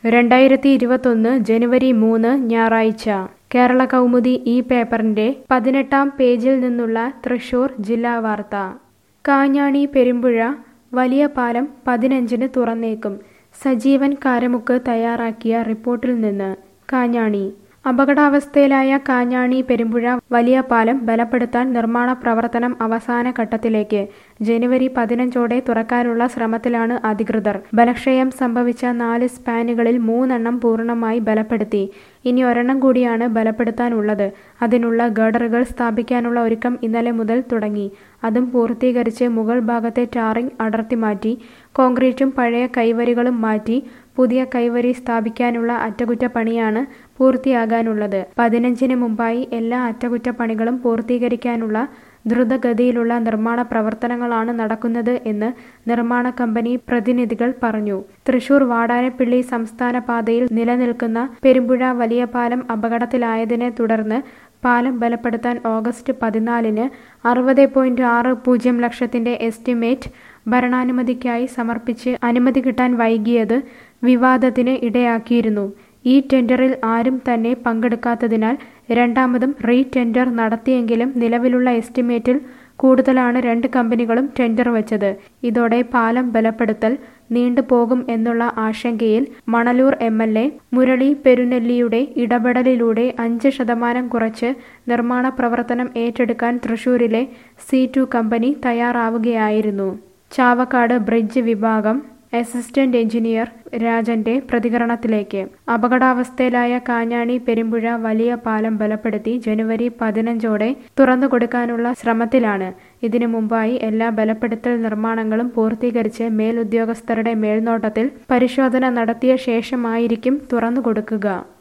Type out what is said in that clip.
രണ്ടായിരത്തി ഇരുപത്തൊന്ന് ജനുവരി മൂന്ന് ഞായറാഴ്ച കേരള കൗമുദി ഈ പേപ്പറിന്റെ പതിനെട്ടാം പേജിൽ നിന്നുള്ള തൃശൂർ ജില്ലാ വാർത്ത കാഞ്ഞാണി പെരുമ്പുഴ വലിയ പാലം പതിനഞ്ചിന് തുറന്നേക്കും സജീവൻ കാരമുക്ക് തയ്യാറാക്കിയ റിപ്പോർട്ടിൽ നിന്ന് കാഞ്ഞാണി അപകടാവസ്ഥയിലായ കാഞ്ഞാണി പെരുമ്പുഴ വലിയ പാലം ബലപ്പെടുത്താൻ നിർമ്മാണ പ്രവർത്തനം അവസാന ഘട്ടത്തിലേക്ക് ജനുവരി പതിനഞ്ചോടെ തുറക്കാനുള്ള ശ്രമത്തിലാണ് അധികൃതർ ബലക്ഷയം സംഭവിച്ച നാല് സ്പാനുകളിൽ മൂന്നെണ്ണം പൂർണ്ണമായി ബലപ്പെടുത്തി ഇനി ഒരെണ്ണം കൂടിയാണ് ബലപ്പെടുത്താനുള്ളത് അതിനുള്ള ഗർഡറുകൾ സ്ഥാപിക്കാനുള്ള ഒരുക്കം ഇന്നലെ മുതൽ തുടങ്ങി അതും പൂർത്തീകരിച്ച് മുകൾ ഭാഗത്തെ ടാറിംഗ് അടർത്തി മാറ്റി കോൺക്രീറ്റും പഴയ കൈവരികളും മാറ്റി പുതിയ കൈവരി സ്ഥാപിക്കാനുള്ള അറ്റകുറ്റപ്പണിയാണ് പൂർത്തിയാകാനുള്ളത് പതിനഞ്ചിന് മുമ്പായി എല്ലാ അറ്റകുറ്റപ്പണികളും പൂർത്തീകരിക്കാനുള്ള ദ്രുതഗതിയിലുള്ള നിർമ്മാണ പ്രവർത്തനങ്ങളാണ് നടക്കുന്നത് എന്ന് നിർമ്മാണ കമ്പനി പ്രതിനിധികൾ പറഞ്ഞു തൃശൂർ വാടാനപ്പിള്ളി സംസ്ഥാന പാതയിൽ നിലനിൽക്കുന്ന പെരുമ്പുഴ വലിയ പാലം അപകടത്തിലായതിനെ തുടർന്ന് പാലം ബലപ്പെടുത്താൻ ഓഗസ്റ്റ് പതിനാലിന് അറുപത് പോയിന്റ് ആറ് പൂജ്യം ലക്ഷത്തിന്റെ എസ്റ്റിമേറ്റ് ഭരണാനുമതിക്കായി സമർപ്പിച്ച് അനുമതി കിട്ടാൻ വൈകിയത് വിവാദത്തിന് ഇടയാക്കിയിരുന്നു ഈ ടെൻഡറിൽ ആരും തന്നെ പങ്കെടുക്കാത്തതിനാൽ രണ്ടാമതും റീ ടെൻഡർ നടത്തിയെങ്കിലും നിലവിലുള്ള എസ്റ്റിമേറ്റിൽ കൂടുതലാണ് രണ്ട് കമ്പനികളും ടെൻഡർ വെച്ചത് ഇതോടെ പാലം ബലപ്പെടുത്തൽ നീണ്ടുപോകും എന്നുള്ള ആശങ്കയിൽ Manalur M L A Murali പെരുനെല്ലിയുടെ ഇടപെടലിലൂടെ അഞ്ച് ശതമാനം കുറച്ച് നിർമ്മാണ പ്രവർത്തനം ഏറ്റെടുക്കാൻ തൃശൂരിലെ സി ടു കമ്പനി തയ്യാറാവുകയായിരുന്നു ചാവക്കാട് ബ്രിഡ്ജ് വിഭാഗം അസിസ്റ്റന്റ് എഞ്ചിനീയർ രാജന്റെ പ്രതികരണത്തിലേക്ക് അപകടാവസ്ഥയിലായ കാഞ്ഞാണി പെരുമ്പുഴ വലിയ പാലം ബലപ്പെടുത്തി ജനുവരി പതിനഞ്ചോടെ തുറന്നുകൊടുക്കാനുള്ള ശ്രമത്തിലാണ് ഇതിനു മുമ്പായി എല്ലാ ബലപ്പെടുത്തൽ നിർമ്മാണങ്ങളും പൂർത്തീകരിച്ച് മേലുദ്യോഗസ്ഥരുടെ മേൽനോട്ടത്തിൽ പരിശോധന നടത്തിയ ശേഷമായിരിക്കും തുറന്നുകൊടുക്കുക